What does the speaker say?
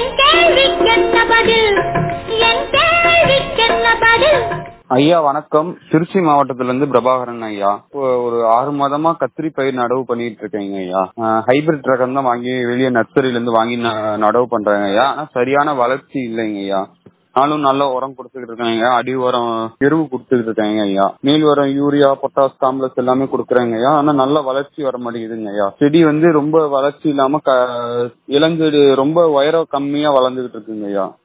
என் கேள்விக்கென்ன பதில் என் கேள்விக்கென்ன பதில் ஐயா வணக்கம் திருச்சி மாவட்டத்துல இருந்து பிரபாகரன் ஐயா இப்போ ஒரு ஆறு மாதமா கத்திரி பயிர் நடவு பண்ணிட்டு இருக்கேங்க ஐயா ஹைபிரிட் ரகம் தான் வாங்கி வெளியே நர்சரியில இருந்து வாங்கி ந- நடவு பண்றேங்க ஐயா ஆனா சரியான வளர்ச்சி இல்லைங்க ஐயா நானும் நல்ல உரம் கொடுத்துக்கிட்டு இருக்கேங்க அடி உரம் எருவு கொடுத்துக்கிட்டு இருக்கேங்க ஐயா மேல் உரம் யூரியா பொட்டாஸ் காம்ப்ளெக்ஸ் எல்லாமே கொடுக்குறேங்க ஐயா ஆனா நல்ல வளர்ச்சி வர மாட்டேங்குதுங்க ஐயா செடி வந்து ரொம்ப வளர்ச்சி இல்லாம க இளஞ்செடி ரொம்ப உயரம் கம்மியா வளர்ந்துகிட்டு இருக்குங்க ஐயா